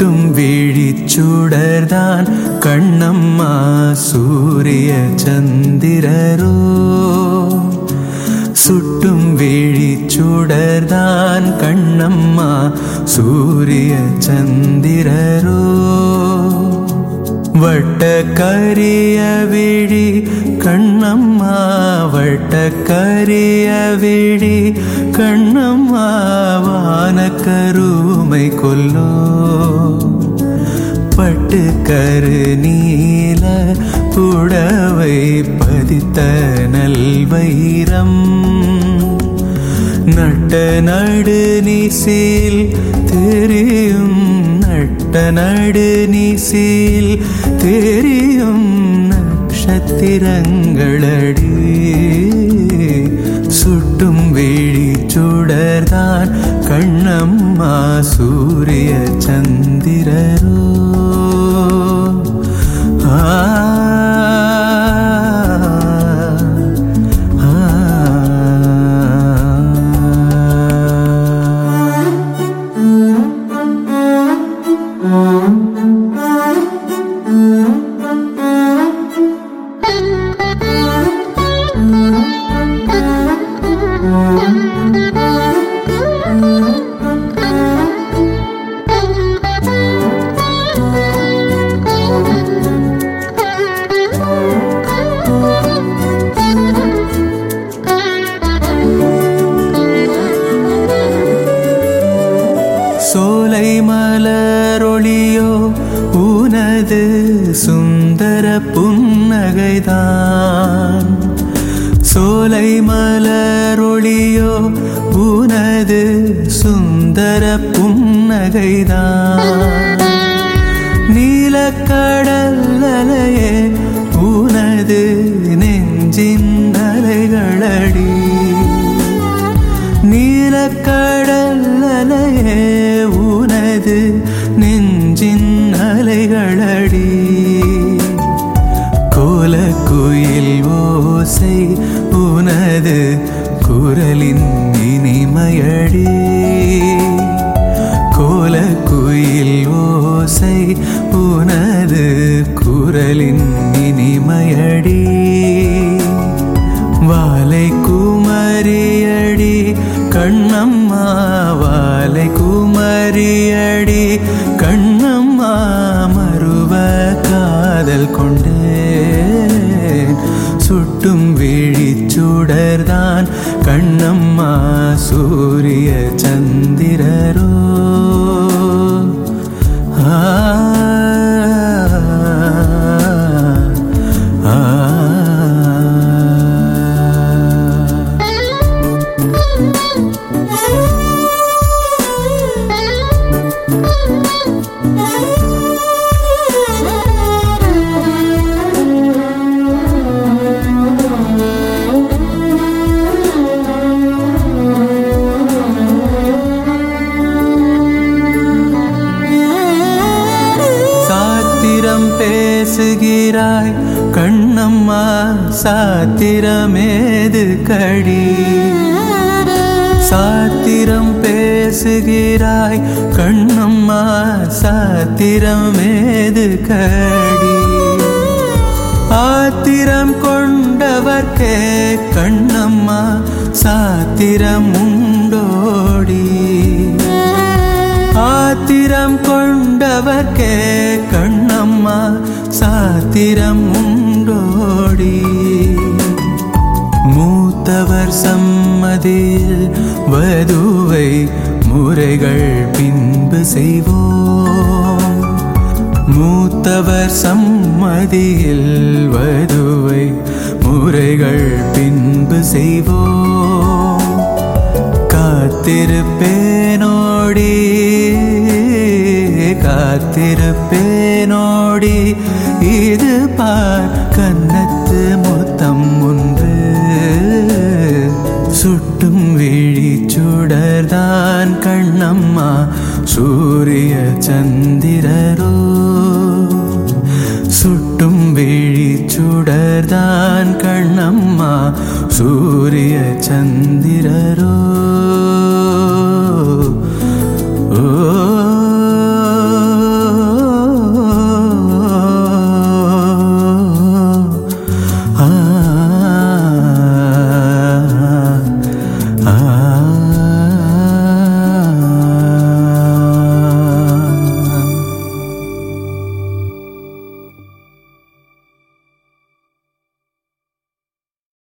சுட்டும் விழிச்சுடர்தான் கண்ணம்மா சூரிய சந்திரரோ சுட்டும் விழிச்சுடர்தான் கண்ணம்மா சூரிய சந்திரரோ வட்ட கரிய விழி கண்ணம்மா வட்ட கரிய விழி கண்ணம்மா வானக்கருமை கொல்லோ பட்டு கரு நீல புடவை பதித்த நல்வைரம் நட்ட நடு நீசில் தெரியும் நட்ட நடு நீசில் தெரியும் நட்சத்திரங்களடி சுட்டும் விழி சுடர்தான் கண்ணம்மா சூரிய சந்திரரோ ஆ ஆ சோலை மலரொளியோ உனது சுந்தர புன்னகைதான் சோலை மலரொளியோ உனது சுந்தர புன்னகைதான் நீலக்கடலையே உனது நெஞ்சின் அலைகளடி நீலக்கடலையே உனது நெஞ்சின் அலைகளடி கோல குயில் ஓசை உனது குரலின் இனிமையடி கோல குயில் ஓசை உனது குரலின் இனிமையடி வாலை குமரியடி கண்ணம்மா வாலை குமரியடி கண்ணம்மா மறுவ காதல் கொண்டேன் சுட்டும் விழிச்சுடர்தான் கண்ணம்மா சூரிய சந்திரரோ ஆ ஆ சாத்திரம் பேசுகிறாய் கண்ணம்மா சாத்திரமேது கடி சாத்திரம் பேசுகிறாய் கண்ணம்மா சாத்திரமேது கடி ஆத்திரம் கொண்டவர்க்கே கண்ணம்மா சாத்திரம் உண்டோடி ஆத்திரம் கொண்டவர்க்கே கண்ணம்மா சாத்திரம் உண்டோடி மூத்தவர் சம்மதியில் வதுவை முறைகள் பின்பு செய்வோம் மூத்தவர் சம்மதியில் வதுவை முறைகள் பின்பு செய்வோம் காத்திருப்பேனோடி காத்திருப்பேனோடி இது பார் கன்னத்து மொத்தம் ஒன்று சுட்டும் விழி சுடர்தான் கண்ணம்மா சூரிய சந்திரரோ சுட்டும் விழி சுடர்தான் கண்ணம்மா சூரிய சந்திரரோ